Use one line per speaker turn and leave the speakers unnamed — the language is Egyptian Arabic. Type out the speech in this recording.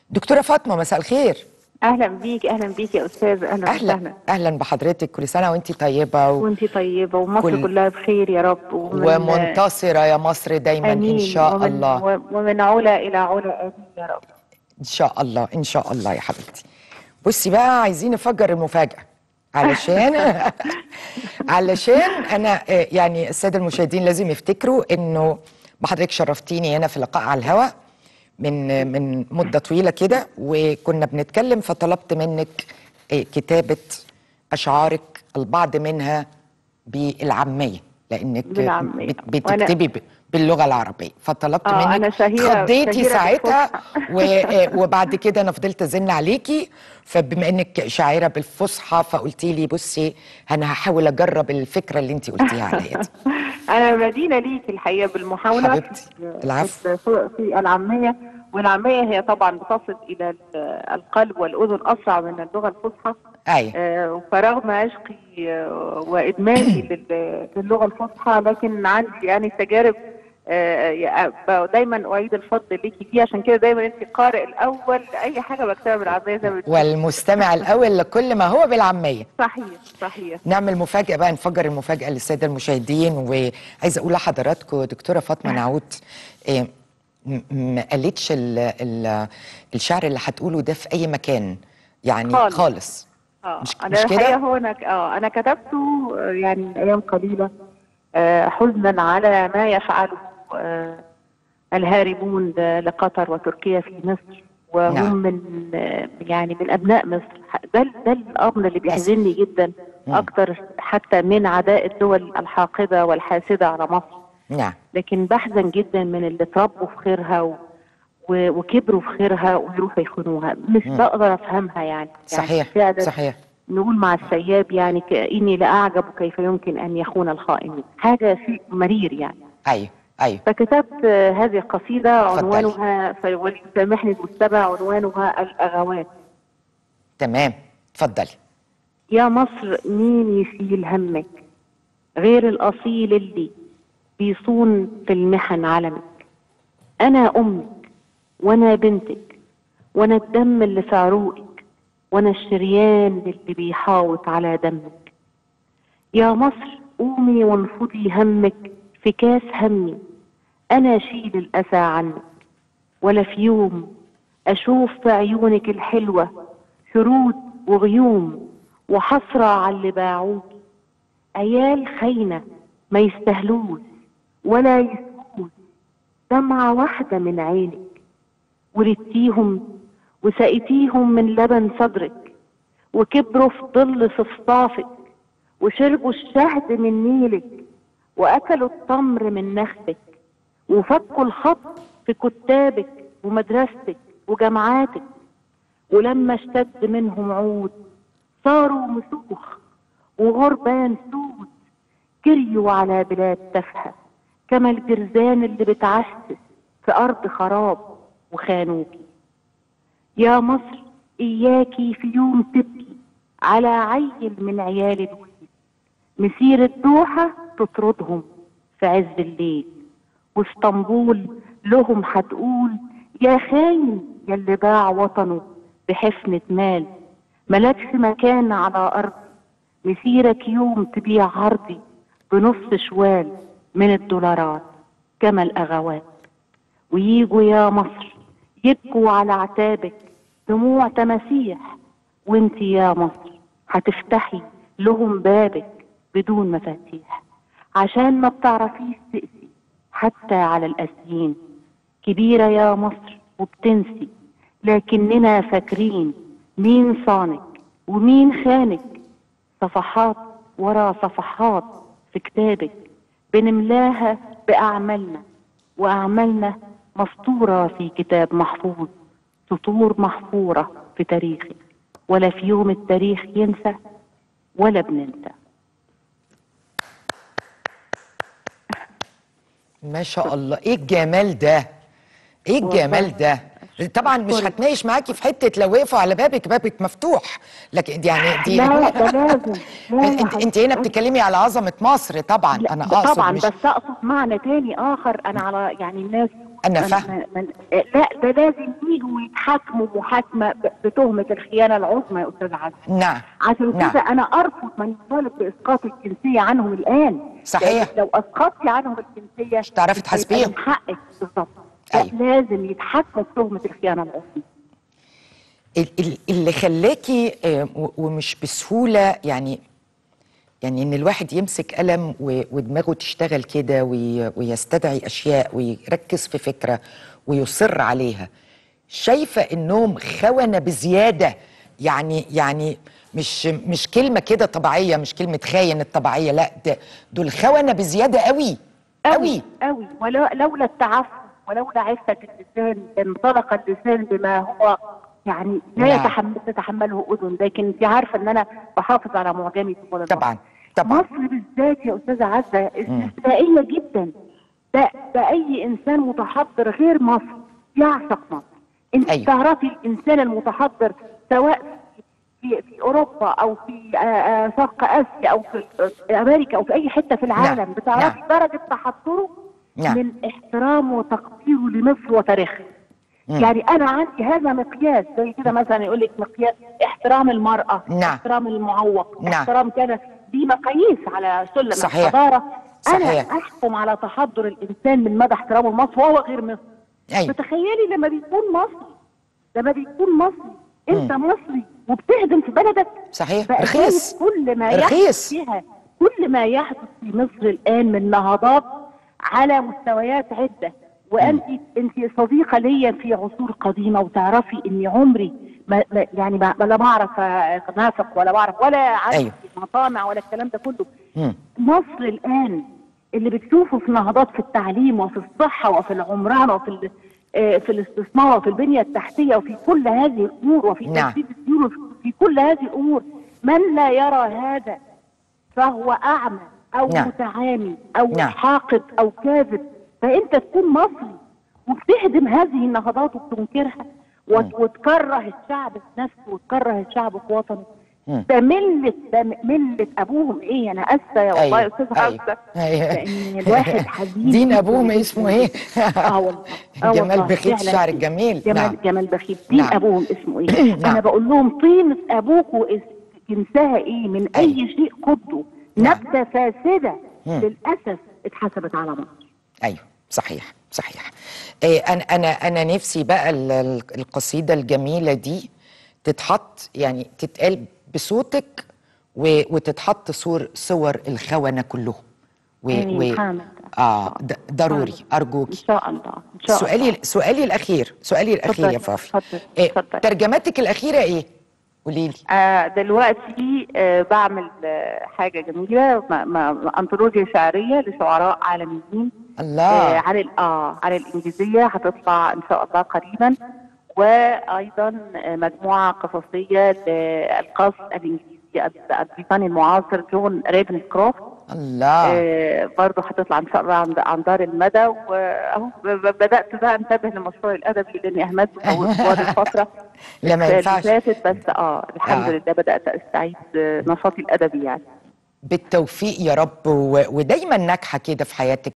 دكتورة فاطمة مساء الخير
اهلا بيك اهلا بيك يا استاذ اهلا
أهلا
وسهلا
أهلا بحضرتك كل سنة وأنت طيبة و...
وانت طيبه ومصر
كل-
كلها بخير يا رب ومن
ومنتصرة يا مصر دايما
امين
إن شاء
ومن
الله
و- ومن علا الى علا امين يا رب
إن شاء الله إن شاء الله يا حبيبتي بصي بقى عايزين نفجر المفاجأة علشان علشان أنا آه، يعني السادة المشاهدين لازم يفتكروا إنه بحضرتك شرفتيني هنا في لقاء على الهواء من من مدة طويلة كده وكنا بنتكلم فطلبت منك آه، كتابة أشعارك البعض منها بالعامية لأنك
بالعامية.
بت-
وأنا-
بتكتبي ب- باللغة العربية فطلبت
آه،
منك
أنا شهيرة-
خضيتي
شهيرة
ساعتها
بالفصحى.
و- آه، وبعد كده انا فضلت ازن عليكي فبما انك شاعره بالفصحى فقلتي لي بصي انا هحاول اجرب الفكره اللي انت قلتيها عليا دي
انا مدينه ليك الحقيقه بالمحاوله
حبيبتي،
في-
العفو.
في في العاميه والعاميه هي طبعا بتصل الى ال- القلب والاذن اسرع من اللغه الفصحى
ايوه
آه، فرغم عشقي آه، وادماني لل- للغه الفصحى لكن عندي يعني تجارب آه، يا- ب- دايما اعيد الفضل ليكي فيه عشان كده دايما انت القارئ الاول لاي حاجه بكتبها بالعربيه زي ما بتقولي.
والمستمع الاول لكل ما هو بالعاميه
صحيح صحيح
نعمل مفاجاه بقى نفجر المفاجاه للساده المشاهدين وعايزه اقول لحضراتكم دكتوره فاطمه نعود إيه، م- ما قالتش ال ال الشعر اللي هتقوله ده في اي مكان يعني
خالص.
خالص
اه
مش-
انا
مش كده؟
الحقيقه هو انا اه انا كتبته آه، يعني من ايام قليله آه، حزنا على ما يفعله آه، الهاربون ل- لقطر وتركيا في مصر وهم
نعم.
من آه، يعني من ابناء مصر ده ده الامر اللي بيحزنني جدا
مم.
اكتر حتى من عداء الدول الحاقده والحاسده على مصر
نعم
لكن بحزن جدا من اللي اتربوا في خيرها و... و... وكبروا في خيرها ويروحوا يخونوها مش
مم.
بقدر افهمها يعني
صحيح
يعني فعلا
صحيح
نقول مع السياب يعني ك- إني لأعجب كيف يمكن أن يخون الخائنين حاجة شيء مرير يعني
ايوه ايوه
فكتبت آه، هذه القصيدة
اتفضلي.
عنوانها ف- وليسامحني المستمع عنوانها الأغوات
تمام اتفضلي
يا مصر مين يشيل همك غير الأصيل اللي بيصون في المحن علمك أنا أمك وأنا بنتك وأنا الدم اللي في عروقك وأنا الشريان اللي بيحاوط على دمك يا مصر قومي وانفضي همك في كاس همي أنا أشيل الأسى عنك ولا في يوم أشوف في عيونك الحلوة شرود وغيوم وحسرة على اللي باعوكي عيال خاينة ما يستهلوش ولا يسكوش دمعة واحدة من عينك ولدتيهم وسقيتيهم من لبن صدرك وكبروا في ظل صفصافك وشربوا الشهد من نيلك وأكلوا التمر من نخلك وفكوا الخط في كتابك ومدرستك وجامعاتك ولما اشتد منهم عود صاروا مسوخ وغربان سود جريوا على بلاد تافهة كما الجرذان اللي بتعسس في أرض خراب وخانوكي يا مصر إياكي في يوم تبكي على عيل من عيال الولد مسير الدوحة تطردهم في عز الليل واسطنبول لهم هتقول يا خاين يا اللي باع وطنه بحفنة مال ملكش مكان على أرض مسيرك يوم تبيع عرضي بنص شوال من الدولارات كما الأغوات ويجوا يا مصر يبكوا على عتابك دموع تماسيح وانت يا مصر هتفتحي لهم بابك بدون مفاتيح عشان ما بتعرفيش تقسي حتى على القاسيين كبيرة يا مصر وبتنسي لكننا فاكرين مين صانك ومين خانك صفحات ورا صفحات في كتابك بنملاها بأعمالنا وأعمالنا مسطورة في كتاب محفوظ سطور محفورة في تاريخك ولا في يوم التاريخ ينسى ولا بننسى
ما شاء الله ايه الجمال ده ايه الجمال ده طبعا مش
أشكرك.
هتناقش معاكي في حته لو وقفوا على بابك بابك مفتوح لكن يعني دي
لا ده لازم لا يا
انت انت هنا بتتكلمي على عظمه مصر طبعا
لا،
انا
ده
اقصد
طبعا
مش
بس اقصد معنى تاني اخر انا على يعني الناس
أنا
من-
فاهمة.
من لا ده لازم يجوا يتحاكموا محاكمه ب- بتهمه الخيانه العظمى يا استاذ عزه
نعم
عشان
نعم.
كده انا ارفض من يطالب باسقاط الجنسيه عنهم الان
صحيح.
لأن لو اسقطتي عنهم الجنسيه
مش هتعرفي
هيبقى
تحاسبيهم.
من حقك بالظبط لا،
أيوة.
لازم يتحكموا في تهمه الخيانه العظمى
ال- ال- اللي خلاكي آه، و- ومش بسهولة يعني يعني ان الواحد يمسك قلم و- ودماغه تشتغل كده وي- ويستدعي اشياء ويركز في فكرة ويصر عليها شايفة انهم خونة بزيادة يعني يعني مش مش كلمة كده طبيعية مش كلمة خاين الطبيعية لا ده دول خونة بزيادة قوي قوي
قوي ولو لولا التعفف ولولا عفه اللسان انطلق اللسان بما هو يعني لا
نعم.
يتحمل تتحمله اذن لكن انت عارفه ان انا بحافظ على معجمي في كل
طبعا طبعا
مصر بالذات يا استاذه عزه استثنائيه جدا ده ده اي انسان متحضر غير مصر يعشق مصر انت
أيوة.
تعرفي الانسان المتحضر سواء في, في اوروبا او في آه، آه، شرق اسيا او في آه، امريكا او في اي حته في العالم
نعم.
بتعرفي
نعم.
درجه تحضره
نعم.
من احترامه وتقديره لمصر وتاريخها
مم.
يعني انا عندي هذا مقياس زي كده مثلا يقول لك مقياس احترام المراه
نعم.
احترام المعوق
نعم.
احترام كذا دي مقاييس على سلم
صحيح.
الحضاره
صحيح.
انا احكم على تحضر الانسان من مدى احترامه لمصر وهو غير مصري
ايوه
فتخيلي لما بيكون مصري لما بيكون مصري انت مصري وبتهدم في بلدك
صحيح
بقى
رخيص
شايف كل ما يحدث
رخيص.
فيها كل ما يحدث في مصر الان من نهضات على مستويات عده وانت انت صديقه ليا في عصور قديمه وتعرفي اني عمري ما ما- يعني ما لا بعرف انافق ولا بعرف ولا عارف
أيوة.
مطامع ولا الكلام ده كله
مم.
مصر الان اللي بتشوفه في نهضات في التعليم وفي الصحه وفي العمران وفي ال- آه، في الاستثمار وفي البنيه التحتيه وفي كل هذه الامور وفي
نعم.
تنفيذ الديون وفي- في كل هذه الامور من لا يرى هذا فهو اعمى او
نعم.
متعامي او
نعم.
حاقد او كاذب فانت تكون مصري وبتهدم هذه النهضات وبتنكرها وت- وتكره الشعب في نفسه وتكره الشعب في وطنه
مم.
ده ملة ده ملة ابوهم ايه انا اسفه يا والله يا استاذ حمزه
أيوة.
لان الواحد حزين
دين
جداً
ابوهم
جداً
اسمه ايه
اه والله آه
جمال
والله،
بخيت
فعلاً.
الشعر الجميل
جمال
نعم
جمال بخيت دين
نعم.
ابوهم اسمه ايه
نعم.
انا بقول لهم طينة ابوكوا اس- جنسها ايه من اي شيء قده
نعم.
نبته فاسده
مم.
للاسف اتحسبت على مصر
ايوه صحيح صحيح إيه انا انا انا نفسي بقى ال- ال- القصيده الجميله دي تتحط يعني تتقال بصوتك و- وتتحط صور صور الخونه كلهم و
آمين.
و
حامد.
اه د- ضروري
ان
ارجوكي
شاء الله ان شاء
سؤالي
الله
سؤالي الاخير سؤالي الاخير يا
اتفضلي،
فافي
اتفضلي،
إيه
اتفضلي.
ترجمتك الاخيره ايه قولي لي
آه دلوقتي آه بعمل آه حاجه جميله ما ما انطولوجيا شعريه لشعراء عالميين
الله
آه عن ال- اه عن الانجليزيه هتطلع ان شاء الله قريبا وايضا آه، مجموعه قصصيه للقص الانجليزي البريطاني المعاصر جون ريفنكروفت
الله
آه برضه هتطلع ان شاء الله عن عن دار المدى واهو ب- ب- بدات بقى انتبه للمشروع الادبي لاني اهملته طول طوال الفتره
لا ما
اللي
ينفعش
فاتت بس اه الحمد
آه.
لله بدات استعيد آه، نشاطي الادبي يعني
بالتوفيق يا رب و... ودايما ناجحه كده في حياتك